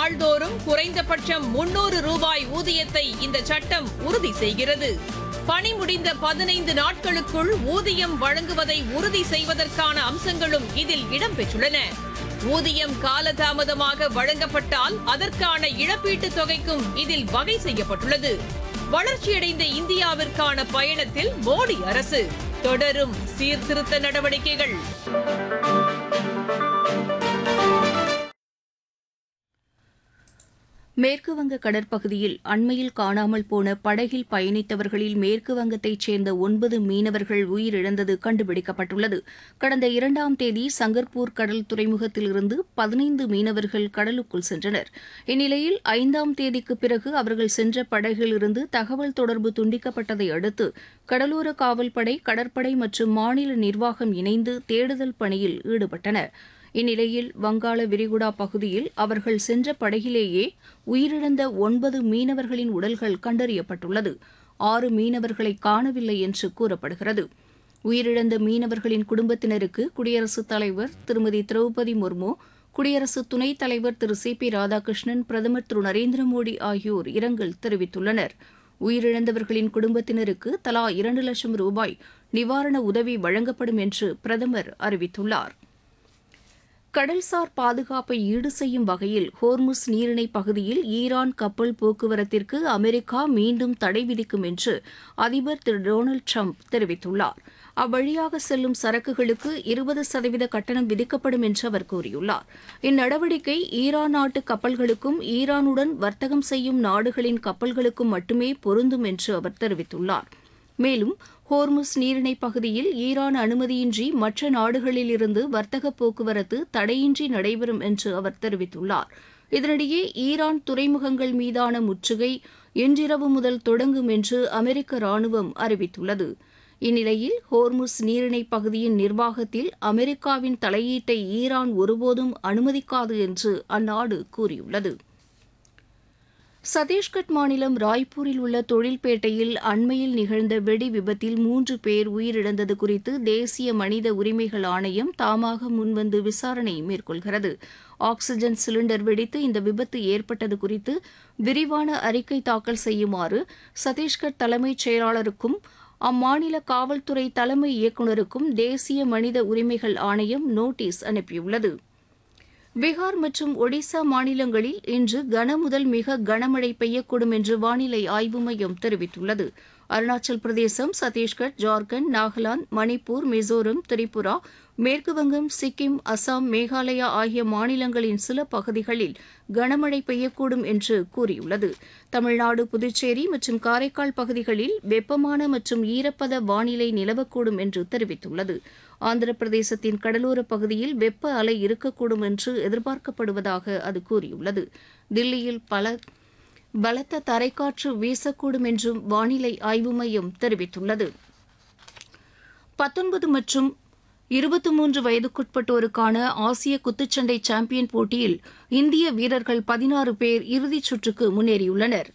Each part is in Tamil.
நாள்தோறும் குறைந்தபட்சம் முன்னூறு ரூபாய் ஊதியத்தை இந்த சட்டம் உறுதி செய்கிறது பணி முடிந்த பதினைந்து நாட்களுக்குள் ஊதியம் வழங்குவதை உறுதி செய்வதற்கான அம்சங்களும் இதில் இடம்பெற்றுள்ளன ஊதியம் காலதாமதமாக வழங்கப்பட்டால் அதற்கான இழப்பீட்டுத் தொகைக்கும் இதில் வகை செய்யப்பட்டுள்ளது வளர்ச்சியடைந்த இந்தியாவிற்கான பயணத்தில் மோடி அரசு தொடரும் சீர்திருத்த நடவடிக்கைகள் மேற்குவங்க கடற்பகுதியில் அண்மையில் காணாமல் போன படகில் பயணித்தவர்களில் மேற்கு வங்கத்தைச் சேர்ந்த ஒன்பது மீனவர்கள் உயிரிழந்தது கண்டுபிடிக்கப்பட்டுள்ளது கடந்த இரண்டாம் தேதி சங்கர்பூர் கடல் துறைமுகத்திலிருந்து பதினைந்து மீனவர்கள் கடலுக்குள் சென்றனர் இந்நிலையில் ஐந்தாம் தேதிக்கு பிறகு அவர்கள் சென்ற படகிலிருந்து தகவல் தொடர்பு துண்டிக்கப்பட்டதை அடுத்து கடலோர காவல்படை கடற்படை மற்றும் மாநில நிர்வாகம் இணைந்து தேடுதல் பணியில் ஈடுபட்டனர் இந்நிலையில் வங்காள விரிகுடா பகுதியில் அவர்கள் சென்ற படகிலேயே உயிரிழந்த ஒன்பது மீனவர்களின் உடல்கள் கண்டறியப்பட்டுள்ளது ஆறு மீனவர்களை காணவில்லை என்று கூறப்படுகிறது உயிரிழந்த மீனவர்களின் குடும்பத்தினருக்கு குடியரசுத் தலைவர் திருமதி திரௌபதி முர்மு குடியரசு துணைத் தலைவர் திரு சி பி ராதாகிருஷ்ணன் பிரதமர் திரு நரேந்திர மோடி ஆகியோர் இரங்கல் தெரிவித்துள்ளனர் உயிரிழந்தவர்களின் குடும்பத்தினருக்கு தலா இரண்டு லட்சம் ரூபாய் நிவாரண உதவி வழங்கப்படும் என்று பிரதமர் அறிவித்துள்ளார் கடல்சார் பாதுகாப்பை ஈடு செய்யும் வகையில் ஹோர்முஸ் நீரிணை பகுதியில் ஈரான் கப்பல் போக்குவரத்திற்கு அமெரிக்கா மீண்டும் தடை விதிக்கும் என்று அதிபர் திரு டொனால்டு ட்ரம்ப் தெரிவித்துள்ளார் அவ்வழியாக செல்லும் சரக்குகளுக்கு இருபது சதவீத கட்டணம் விதிக்கப்படும் என்று அவர் கூறியுள்ளார் இந்நடவடிக்கை ஈரான் நாட்டு கப்பல்களுக்கும் ஈரானுடன் வர்த்தகம் செய்யும் நாடுகளின் கப்பல்களுக்கும் மட்டுமே பொருந்தும் என்று அவர் தெரிவித்துள்ளார் மேலும் ஹோர்முஸ் நீரிணை பகுதியில் ஈரான் அனுமதியின்றி மற்ற நாடுகளில் இருந்து வர்த்தக போக்குவரத்து தடையின்றி நடைபெறும் என்று அவர் தெரிவித்துள்ளார் இதனிடையே ஈரான் துறைமுகங்கள் மீதான முற்றுகை இன்றிரவு முதல் தொடங்கும் என்று அமெரிக்க ராணுவம் அறிவித்துள்ளது இந்நிலையில் ஹோர்முஸ் நீரிணை பகுதியின் நிர்வாகத்தில் அமெரிக்காவின் தலையீட்டை ஈரான் ஒருபோதும் அனுமதிக்காது என்று அந்நாடு கூறியுள்ளது சத்தீஸ்கட் மாநிலம் ராய்ப்பூரில் உள்ள தொழில்பேட்டையில் அண்மையில் நிகழ்ந்த வெடி விபத்தில் மூன்று பேர் உயிரிழந்தது குறித்து தேசிய மனித உரிமைகள் ஆணையம் தாமாக முன்வந்து விசாரணை மேற்கொள்கிறது ஆக்ஸிஜன் சிலிண்டர் வெடித்து இந்த விபத்து ஏற்பட்டது குறித்து விரிவான அறிக்கை தாக்கல் செய்யுமாறு சத்தீஸ்கட் தலைமைச் செயலாளருக்கும் அம்மாநில காவல்துறை தலைமை இயக்குநருக்கும் தேசிய மனித உரிமைகள் ஆணையம் நோட்டீஸ் அனுப்பியுள்ளது பீகார் மற்றும் ஒடிசா மாநிலங்களில் இன்று கனமுதல் மிக கனமழை பெய்யக்கூடும் என்று வானிலை ஆய்வு மையம் தெரிவித்துள்ளது அருணாச்சல் பிரதேசம் சத்தீஸ்கர் ஜார்க்கண்ட் நாகாலாந்து மணிப்பூர் மிசோரம் திரிபுரா மேற்குவங்கம் சிக்கிம் அசாம் மேகாலயா ஆகிய மாநிலங்களின் சில பகுதிகளில் கனமழை பெய்யக்கூடும் என்று கூறியுள்ளது தமிழ்நாடு புதுச்சேரி மற்றும் காரைக்கால் பகுதிகளில் வெப்பமான மற்றும் ஈரப்பத வானிலை நிலவக்கூடும் என்று தெரிவித்துள்ளது ஆந்திர பிரதேசத்தின் கடலோர பகுதியில் வெப்ப அலை இருக்கக்கூடும் என்று எதிர்பார்க்கப்படுவதாக அது கூறியுள்ளது தில்லியில் பல பலத்த தரைக்காற்று வீசக்கூடும் என்றும் வானிலை ஆய்வு மையம் தெரிவித்துள்ளது பத்தொன்பது மற்றும் இருபத்தி மூன்று வயதுக்குட்பட்டோருக்கான ஆசிய குத்துச்சண்டை சாம்பியன் போட்டியில் இந்திய வீரர்கள் பதினாறு பேர் இறுதிச் சுற்றுக்கு முன்னேறியுள்ளனர்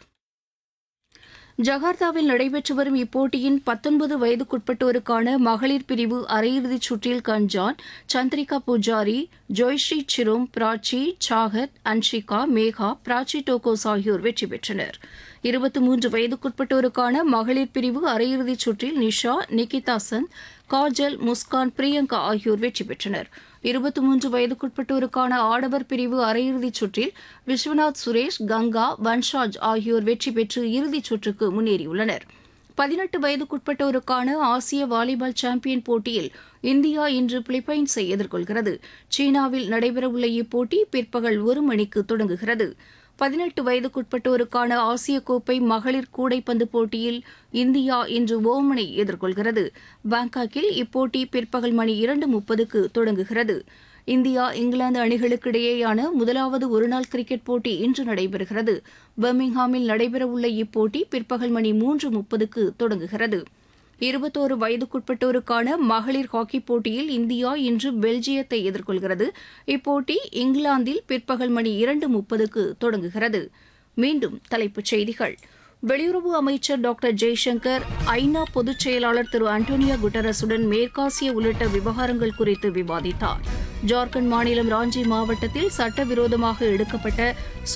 ஜகார்த்தாவில் நடைபெற்று வரும் இப்போட்டியின் பத்தொன்பது வயதுக்குட்பட்டோருக்கான மகளிர் பிரிவு அரையிறுதிச் சுற்றில் கஞ்சான் சந்திரிகா பூஜாரி ஜோய்ஸ்ரீ சிரோம் பிராச்சி சாகத் அன்ஷிகா மேகா பிராச்சி டோகோஸ் ஆகியோர் வெற்றி பெற்றனர் இருபத்தி மூன்று வயதுக்குட்பட்டோருக்கான மகளிர் பிரிவு அரையிறுதிச் சுற்றில் நிஷா நிகிதா சந்த் காஜல் முஸ்கான் பிரியங்கா ஆகியோர் வெற்றி பெற்றனர் இருபத்தி மூன்று வயதுக்குட்பட்டோருக்கான ஆடவர் பிரிவு அரையிறுதிச் சுற்றில் விஸ்வநாத் சுரேஷ் கங்கா வன்ஷாஜ் ஆகியோர் வெற்றி பெற்று இறுதிச் சுற்றுக்கு முன்னேறியுள்ளனர் பதினெட்டு வயதுக்குட்பட்டோருக்கான ஆசிய வாலிபால் சாம்பியன் போட்டியில் இந்தியா இன்று பிலிப்பைன்ஸை எதிர்கொள்கிறது சீனாவில் நடைபெறவுள்ள இப்போட்டி பிற்பகல் ஒரு மணிக்கு தொடங்குகிறது பதினெட்டு வயதுக்குட்பட்டோருக்கான ஆசிய கோப்பை மகளிர் கூடைப்பந்து போட்டியில் இந்தியா இன்று ஓமனை எதிர்கொள்கிறது பாங்காக்கில் இப்போட்டி பிற்பகல் மணி இரண்டு முப்பதுக்கு தொடங்குகிறது இந்தியா இங்கிலாந்து அணிகளுக்கு இடையேயான முதலாவது ஒருநாள் கிரிக்கெட் போட்டி இன்று நடைபெறுகிறது பர்மிங்ஹாமில் நடைபெறவுள்ள இப்போட்டி பிற்பகல் மணி மூன்று முப்பதுக்கு தொடங்குகிறது இருபத்தோரு வயதுக்குட்பட்டோருக்கான மகளிர் ஹாக்கிப் போட்டியில் இந்தியா இன்று பெல்ஜியத்தை எதிர்கொள்கிறது இப்போட்டி இங்கிலாந்தில் பிற்பகல் மணி இரண்டு முப்பதுக்கு தொடங்குகிறது மீண்டும் தலைப்புச் செய்திகள் வெளியுறவு அமைச்சர் டாக்டர் ஜெய்சங்கர் ஐநா பொதுச் செயலாளர் திரு அண்டோனியா குட்டரஸுடன் மேற்காசிய உள்ளிட்ட விவகாரங்கள் குறித்து விவாதித்தார் ஜார்க்கண்ட் மாநிலம் ராஞ்சி மாவட்டத்தில் சட்டவிரோதமாக எடுக்கப்பட்ட